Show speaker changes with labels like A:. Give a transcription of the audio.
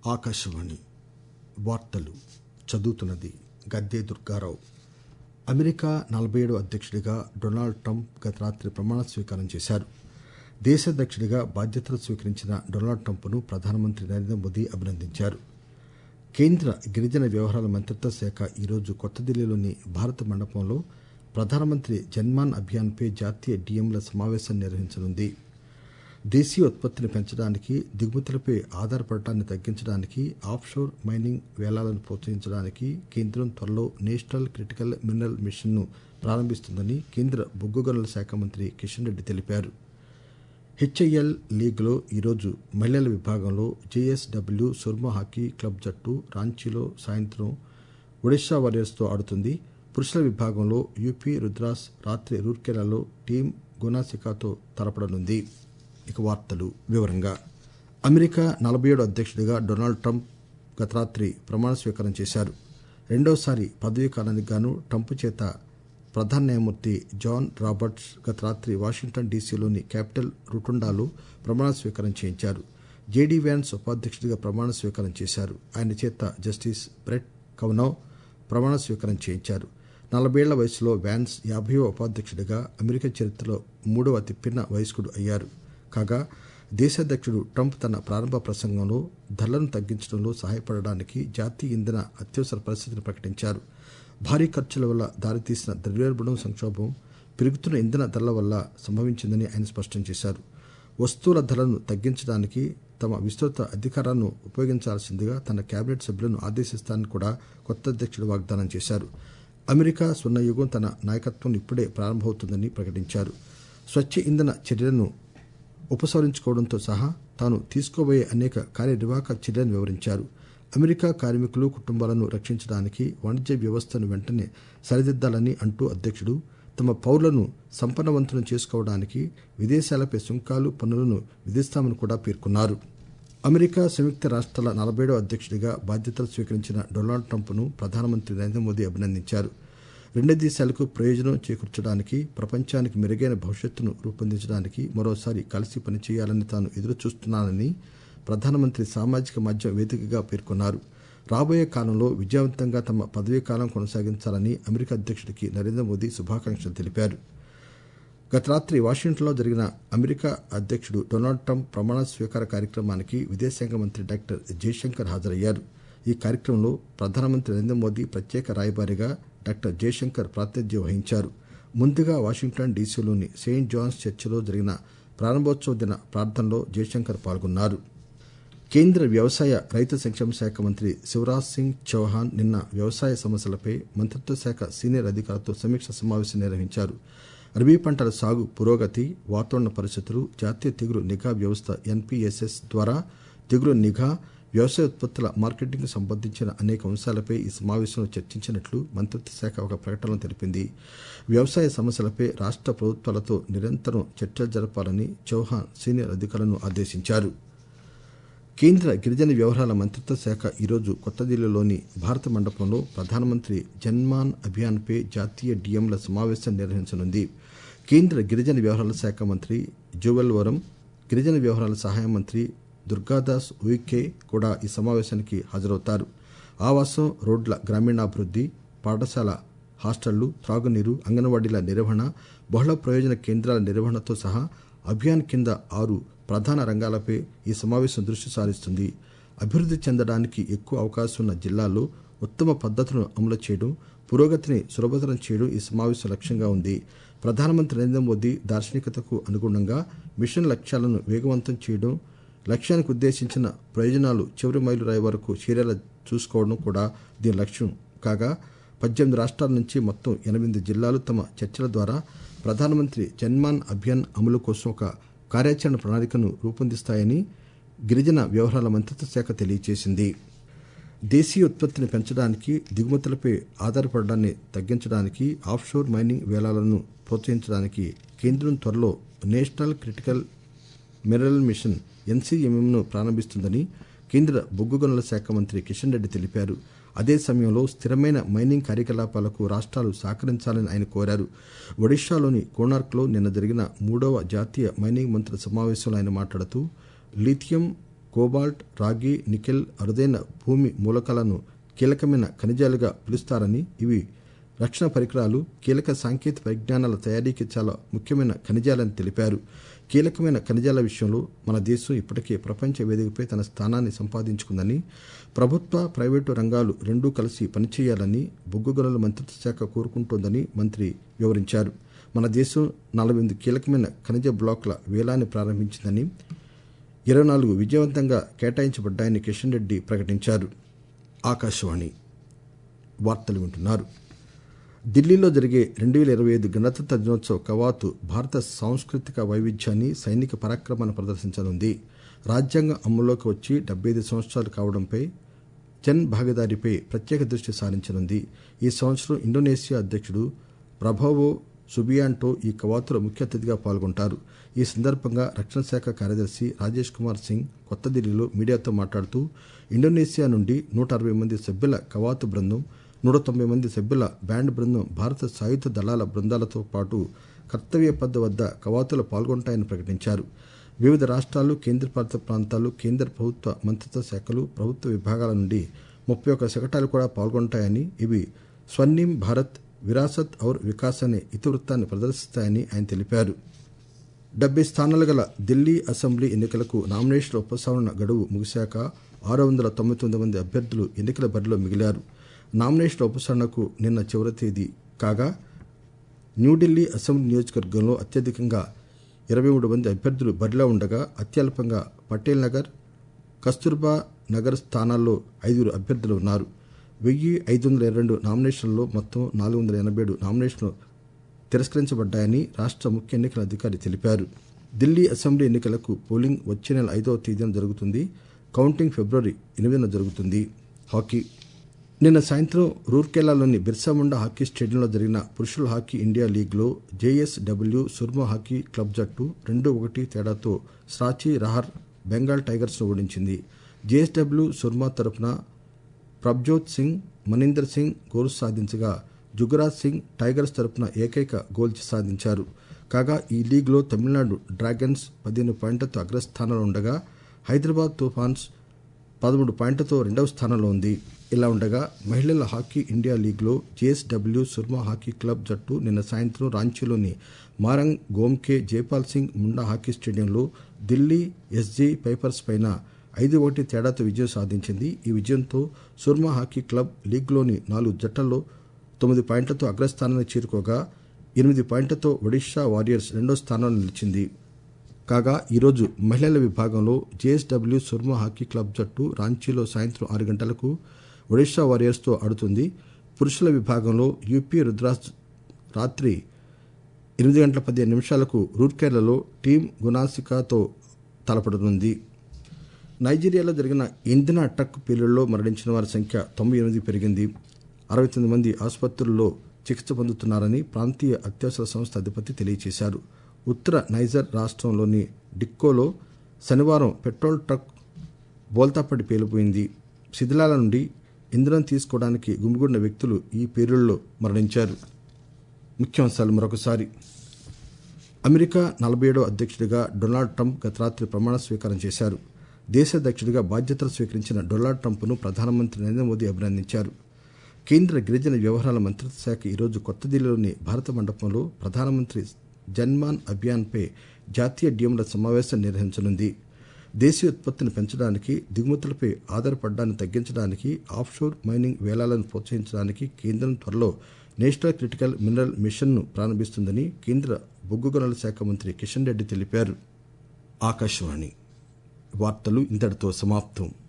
A: ఆకాశవాణి వార్తలు చదువుతున్నది గద్దే దుర్గారావు అమెరికా నలభై ఏడో అధ్యక్షుడిగా డొనాల్డ్ ట్రంప్ గత రాత్రి ప్రమాణ స్వీకారం చేశారు దేశాధ్యక్షుడిగా బాధ్యతలు స్వీకరించిన డొనాల్డ్ ట్రంప్ను ప్రధానమంత్రి నరేంద్ర మోదీ అభినందించారు కేంద్ర గిరిజన వ్యవహారాల మంత్రిత్వ శాఖ ఈరోజు కొత్త ఢిల్లీలోని భారత మండపంలో ప్రధానమంత్రి జన్మాన్ అభియాన్పై జాతీయ డిఎంల సమావేశం నిర్వహించనుంది దేశీయ ఉత్పత్తిని పెంచడానికి దిగుమతులపై ఆధారపడటాన్ని తగ్గించడానికి ఆఫ్షోర్ మైనింగ్ వేలాలను ప్రోత్సహించడానికి కేంద్రం త్వరలో నేషనల్ క్రిటికల్ మినరల్ మిషన్ను ప్రారంభిస్తుందని కేంద్ర బొగ్గు గనుల శాఖ మంత్రి కిషన్ రెడ్డి తెలిపారు హెచ్ఐఎల్ లీగ్లో ఈరోజు మహిళల విభాగంలో జేఎస్డబ్ల్యూ సుర్మ హాకీ క్లబ్ జట్టు రాంచీలో సాయంత్రం ఒడిశా వారియర్స్తో ఆడుతుంది పురుషుల విభాగంలో యూపీ రుద్రాస్ రాత్రి రూర్కెలాలో టీం గునాసికాతో తలపడనుంది ఇక వార్తలు వివరంగా అమెరికా నలభై ఏడు అధ్యక్షుడిగా డొనాల్డ్ ట్రంప్ గత రాత్రి ప్రమాణ స్వీకారం చేశారు రెండోసారి పదవీ కాలానికి గాను ట్రంప్ చేత ప్రధాన న్యాయమూర్తి జాన్ రాబర్ట్స్ గత రాత్రి వాషింగ్టన్ డీసీలోని క్యాపిటల్ రుటుండాలో ప్రమాణ స్వీకారం చేయించారు జేడీ వ్యాన్స్ ఉపాధ్యక్షుడిగా ప్రమాణ స్వీకారం చేశారు ఆయన చేత జస్టిస్ బ్రెట్ కవనవ్ ప్రమాణ స్వీకారం చేయించారు నలభేళ్ల వయసులో వ్యాన్స్ యాభైవ ఉపాధ్యక్షుడిగా అమెరికా చరిత్రలో మూడవ అతిపిన్న వయస్కుడు అయ్యారు కాగా దేశాధ్యక్షుడు ట్రంప్ తన ప్రారంభ ప్రసంగంలో ధరలను తగ్గించడంలో సహాయపడడానికి జాతీయ ఇంధన అత్యవసర పరిస్థితిని ప్రకటించారు భారీ ఖర్చుల వల్ల దారితీసిన ద్రవ్యోల్బణం సంక్షోభం పెరుగుతున్న ఇంధన ధరల వల్ల సంభవించిందని ఆయన స్పష్టం చేశారు వస్తువుల ధరలను తగ్గించడానికి తమ విస్తృత అధికారాలను ఉపయోగించాల్సిందిగా తన కేబినెట్ సభ్యులను ఆదేశిస్తానని కూడా కొత్త అధ్యక్షుడు వాగ్దానం చేశారు అమెరికా స్వర్ణయుగం తన నాయకత్వం ఇప్పుడే ప్రారంభమవుతుందని ప్రకటించారు స్వచ్ఛ ఇంధన చర్యలను ఉపసంహరించుకోవడంతో సహా తాను తీసుకోబోయే అనేక కార్యనిర్వాహక చర్యలను వివరించారు అమెరికా కార్మికులు కుటుంబాలను రక్షించడానికి వాణిజ్య వ్యవస్థను వెంటనే సరిదిద్దాలని అంటూ అధ్యక్షుడు తమ పౌరులను సంపన్నవంతులను చేసుకోవడానికి విదేశాలపై సుంకాలు పన్నులను విధిస్తామని కూడా పేర్కొన్నారు అమెరికా సంయుక్త రాష్ట్రాల నలభైడో అధ్యక్షుడిగా బాధ్యతలు స్వీకరించిన డొనాల్డ్ ట్రంప్ను ప్రధానమంత్రి నరేంద్ర మోదీ అభినందించారు రెండు దేశాలకు ప్రయోజనం చేకూర్చడానికి ప్రపంచానికి మెరుగైన భవిష్యత్తును రూపొందించడానికి మరోసారి కలిసి పనిచేయాలని తాను ఎదురుచూస్తున్నానని ప్రధానమంత్రి సామాజిక మాధ్యమ వేదికగా పేర్కొన్నారు రాబోయే కాలంలో విజయవంతంగా తమ పదవీ కాలం కొనసాగించాలని అమెరికా అధ్యక్షుడికి నరేంద్ర మోదీ శుభాకాంక్షలు తెలిపారు గత రాత్రి వాషింగ్టన్లో జరిగిన అమెరికా అధ్యక్షుడు డొనాల్డ్ ట్రంప్ ప్రమాణ స్వీకార కార్యక్రమానికి విదేశాంగ మంత్రి డాక్టర్ జయశంకర్ హాజరయ్యారు ఈ కార్యక్రమంలో ప్రధానమంత్రి నరేంద్ర మోదీ ప్రత్యేక రాయబారిగా డాక్టర్ జయశంకర్ ప్రాతినిధ్యం వహించారు ముందుగా వాషింగ్టన్ డీసీలోని సెయింట్ జాన్స్ చర్చిలో జరిగిన ప్రారంభోత్సవ దిన ప్రార్థనలో జయశంకర్ పాల్గొన్నారు కేంద్ర వ్యవసాయ రైతు సంక్షేమ శాఖ మంత్రి శివరాజ్ సింగ్ చౌహాన్ నిన్న వ్యవసాయ సమస్యలపై మంత్రిత్వ శాఖ సీనియర్ అధికారులతో సమీక్ష సమావేశం నిర్వహించారు రబీ పంటల సాగు పురోగతి వాతావరణ పరిస్థితులు జాతీయ తెగులు నిఘా వ్యవస్థ ఎన్పీఎస్ఎస్ ద్వారా తెగులు నిఘా వ్యవసాయ ఉత్పత్తుల మార్కెటింగ్ సంబంధించిన అనేక అంశాలపై ఈ సమావేశంలో చర్చించినట్లు మంత్రిత్వ శాఖ ఒక ప్రకటనలో తెలిపింది వ్యవసాయ సమస్యలపై రాష్ట్ర ప్రభుత్వాలతో నిరంతరం చర్చలు జరపాలని చౌహాన్ సీనియర్ అధికారులను ఆదేశించారు కేంద్ర గిరిజన వ్యవహారాల మంత్రిత్వ శాఖ ఈరోజు కొత్త ఢిల్లీలోని భారత మండపంలో ప్రధానమంత్రి జన్మాన్ అభియాన్పై జాతీయ డిఎంల సమావేశం నిర్వహించనుంది కేంద్ర గిరిజన వ్యవహారాల శాఖ మంత్రి జువెల్ వరం గిరిజన వ్యవహారాల సహాయ మంత్రి దుర్గాదాస్ ఉయికే కూడా ఈ సమావేశానికి హాజరవుతారు ఆవాసం రోడ్ల గ్రామీణాభివృద్ది పాఠశాల హాస్టళ్లు త్రాగునీరు అంగన్వాడీల నిర్వహణ బహుళ ప్రయోజన కేంద్రాల నిర్వహణతో సహా అభియాన్ కింద ఆరు ప్రధాన రంగాలపై ఈ సమావేశం దృష్టి సారిస్తుంది అభివృద్ది చెందడానికి ఎక్కువ అవకాశం ఉన్న జిల్లాల్లో ఉత్తమ పద్దతులను అమలు చేయడం పురోగతిని సులభతరం చేయడం ఈ సమావేశం లక్ష్యంగా ఉంది ప్రధానమంత్రి నరేంద్ర మోదీ దార్శనికతకు అనుగుణంగా మిషన్ లక్ష్యాలను వేగవంతం చేయడం లక్ష్యానికి ఉద్దేశించిన ప్రయోజనాలు చివరి మైలు రాయి వరకు చేరేలా చూసుకోవడం కూడా దీని లక్ష్యం కాగా పద్దెనిమిది రాష్ట్రాల నుంచి మొత్తం ఎనిమిది జిల్లాలు తమ చర్చల ద్వారా ప్రధానమంత్రి జన్మాన్ అభియాన్ అమలు కోసం ఒక కార్యాచరణ ప్రణాళికను రూపొందిస్తాయని గిరిజన వ్యవహారాల మంత్రిత్వ శాఖ తెలియజేసింది దేశీయ ఉత్పత్తిని పెంచడానికి దిగుమతులపై ఆధారపడడాన్ని తగ్గించడానికి ఆఫ్షోర్ మైనింగ్ వేలాలను ప్రోత్సహించడానికి కేంద్రం త్వరలో నేషనల్ క్రిటికల్ మినరల్ మిషన్ ఎన్సీఎంఎంను ప్రారంభిస్తుందని కేంద్ర బొగ్గు గనుల శాఖ మంత్రి కిషన్ రెడ్డి తెలిపారు అదే సమయంలో స్థిరమైన మైనింగ్ కార్యకలాపాలకు రాష్ట్రాలు సహకరించాలని ఆయన కోరారు ఒడిశాలోని కోణార్క్లో నిన్న జరిగిన మూడవ జాతీయ మైనింగ్ మంత్రుల సమావేశంలో ఆయన మాట్లాడుతూ లిథియం కోబాల్ట్ రాగి నికెల్ అరుదైన భూమి మూలకాలను కీలకమైన ఖనిజాలుగా పిలుస్తారని ఇవి రక్షణ పరికరాలు కీలక సాంకేతిక పరిజ్ఞానాల తయారీకి చాలా ముఖ్యమైన ఖనిజాలని తెలిపారు కీలకమైన ఖనిజాల విషయంలో మన దేశం ఇప్పటికే ప్రపంచ వేదికపై తన స్థానాన్ని సంపాదించుకుందని ప్రభుత్వ ప్రైవేటు రంగాలు రెండూ కలిసి పనిచేయాలని బొగ్గు గనుల మంత్రిత్వ శాఖ కోరుకుంటోందని మంత్రి వివరించారు మన దేశం నలభై ఎనిమిది కీలకమైన ఖనిజ బ్లాకుల వేలాన్ని ప్రారంభించిందని ఇరవై నాలుగు విజయవంతంగా కేటాయించబడ్డాయని కిషన్ రెడ్డి ప్రకటించారు ఆకాశవాణి వార్తలు వింటున్నారు ఢిల్లీలో జరిగే రెండు వేల ఇరవై ఐదు గణతంత్ర దినోత్సవ కవాతు భారత సాంస్కృతిక వైవిధ్యాన్ని సైనిక పరాక్రమాన్ని ప్రదర్శించనుంది రాజ్యాంగం అమల్లోకి వచ్చి డెబ్బై ఐదు సంవత్సరాలు కావడంపై జన్ భాగీదారీపై ప్రత్యేక దృష్టి సారించనుంది ఈ సంవత్సరం ఇండోనేషియా అధ్యక్షుడు ప్రభోవో సుబియాంటో ఈ కవాతులో ముఖ్య అతిథిగా పాల్గొంటారు ఈ సందర్భంగా రక్షణ శాఖ కార్యదర్శి రాజేష్ కుమార్ సింగ్ కొత్త ఢిల్లీలో మీడియాతో మాట్లాడుతూ ఇండోనేషియా నుండి నూట అరవై మంది సభ్యుల కవాతు బృందం నూట తొంభై మంది సభ్యుల బ్యాండ్ బృందం భారత సాయుధ దళాల బృందాలతో పాటు కర్తవ్య పద్ద వద్ద కవాతులో పాల్గొంటాయని ప్రకటించారు వివిధ రాష్ట్రాలు కేంద్రపాలిత ప్రాంతాలు కేంద్ర ప్రభుత్వ మంత్రిత్వ శాఖలు ప్రభుత్వ విభాగాల నుండి ముప్పై ఒక్క శకటాలు కూడా పాల్గొంటాయని ఇవి స్వర్ణిం భారత్ విరాసత్ ఔర్ వికాస్ అనే ఇతివృత్తాన్ని ప్రదర్శిస్తాయని ఆయన తెలిపారు డెబ్బై స్థానాలు గల ఢిల్లీ అసెంబ్లీ ఎన్నికలకు నామినేషన్ల ఉపసంహరణ గడువు ముగిశాక ఆరు వందల తొంభై తొమ్మిది మంది అభ్యర్థులు ఎన్నికల బరిలో మిగిలారు నామినేషన్ల ఉపసంహరణకు నిన్న చివరి తేదీ కాగా న్యూఢిల్లీ అసెంబ్లీ నియోజకవర్గంలో అత్యధికంగా ఇరవై మూడు మంది అభ్యర్థులు బరిలో ఉండగా అత్యల్పంగా పటేల్ నగర్ కస్తూర్బా నగర్ స్థానాల్లో ఐదుగురు అభ్యర్థులు ఉన్నారు వెయ్యి ఐదు వందల ఇరవై రెండు నామినేషన్లలో మొత్తం నాలుగు వందల ఎనభై ఏడు నామినేషన్లు తిరస్కరించబడ్డాయని రాష్ట్ర ముఖ్య ఎన్నికల అధికారి తెలిపారు ఢిల్లీ అసెంబ్లీ ఎన్నికలకు పోలింగ్ వచ్చే నెల ఐదవ తేదీన జరుగుతుంది కౌంటింగ్ ఫిబ్రవరి ఎనిమిదిన జరుగుతుంది హాకీ నిన్న సాయంత్రం రూర్కెలాలోని బిర్సాముండా హాకీ స్టేడియంలో జరిగిన పురుషుల హాకీ ఇండియా లీగ్లో జేఎస్డబ్ల్యూ సుర్మా హాకీ క్లబ్ జట్టు రెండు ఒకటి తేడాతో సాచి రహర్ బెంగాల్ టైగర్స్ను ఓడించింది జేఎస్డబ్ల్యూ సుర్మా తరపున ప్రభ్జోత్ సింగ్ మనీందర్ సింగ్ గోల్స్ సాధించగా జుగరాజ్ సింగ్ టైగర్స్ తరపున ఏకైక గోల్ సాధించారు కాగా ఈ లీగ్లో తమిళనాడు డ్రాగన్స్ పదిహేను పాయింట్లతో అగ్రస్థానంలో ఉండగా హైదరాబాద్ తుఫాన్స్ పదమూడు పాయింట్లతో రెండవ స్థానంలో ఉంది ఇలా ఉండగా మహిళల హాకీ ఇండియా లీగ్లో జేఎస్డబ్ల్యూ సుర్మా హాకీ క్లబ్ జట్టు నిన్న సాయంత్రం రాంచీలోని మారంగ్ గోమ్కే జైపాల్ సింగ్ ముండా హాకీ స్టేడియంలో ఢిల్లీ ఎస్జీ పైపర్స్ పైన ఐదు ఒకటి తేడాతో విజయం సాధించింది ఈ విజయంతో సుర్మా హాకీ క్లబ్ లీగ్లోని నాలుగు జట్లలో తొమ్మిది పాయింట్లతో అగ్రస్థానానికి చేరుకోగా ఎనిమిది పాయింట్లతో ఒడిషా వారియర్స్ రెండో స్థానంలో నిలిచింది కాగా ఈరోజు మహిళల విభాగంలో జేఎస్డబ్ల్యూ సుర్మా హాకీ క్లబ్ జట్టు రాంచీలో సాయంత్రం ఆరు గంటలకు ఒడిషా వారియర్స్తో ఆడుతుంది పురుషుల విభాగంలో యూపీ రుద్రాస్ రాత్రి ఎనిమిది గంటల పదిహేను నిమిషాలకు రూర్కేర్లలో టీం గునాసికాతో తలపడనుంది నైజీరియాలో జరిగిన ఇంధన ట్రక్ పేలుళ్లలో మరణించిన వారి సంఖ్య తొంభై ఎనిమిది పెరిగింది అరవై తొమ్మిది మంది ఆసుపత్రుల్లో చికిత్స పొందుతున్నారని ప్రాంతీయ అత్యవసర సంస్థ అధిపతి తెలియజేశారు ఉత్తర నైజర్ రాష్ట్రంలోని డిక్కోలో శనివారం పెట్రోల్ ట్రక్ బోల్తాపడి పేలిపోయింది శిథిలాల నుండి ఇంధనం తీసుకోవడానికి గుమిగూడిన వ్యక్తులు ఈ పేలుళ్లలో మరణించారు ముఖ్యాంశాలు మరొకసారి అమెరికా నలభై ఏడో అధ్యక్షుడిగా డొనాల్డ్ ట్రంప్ గత రాత్రి ప్రమాణ స్వీకారం చేశారు దేశ అధ్యక్షుడిగా బాధ్యతలు స్వీకరించిన డొనాల్డ్ ట్రంప్ను ప్రధానమంత్రి నరేంద్ర మోదీ అభినందించారు కేంద్ర గిరిజన వ్యవహారాల మంత్రిత్వ శాఖ ఈరోజు కొత్త ఢిల్లీలోని భారత మండపంలో ప్రధానమంత్రి జన్మాన్ అభియాన్పై జాతీయ డీఎంల సమావేశం నిర్వహించనుంది దేశీయ ఉత్పత్తిని పెంచడానికి దిగుమతులపై ఆధారపడడాన్ని తగ్గించడానికి ఆఫ్షోర్ మైనింగ్ వేలాలను ప్రోత్సహించడానికి కేంద్రం త్వరలో నేషనల్ క్రిటికల్ మినరల్ మిషన్ను ప్రారంభిస్తుందని కేంద్ర బొగ్గు గనుల శాఖ మంత్రి కిషన్ రెడ్డి తెలిపారు ఆకాశవాణి వార్తలు ఇంతటితో సమాప్తం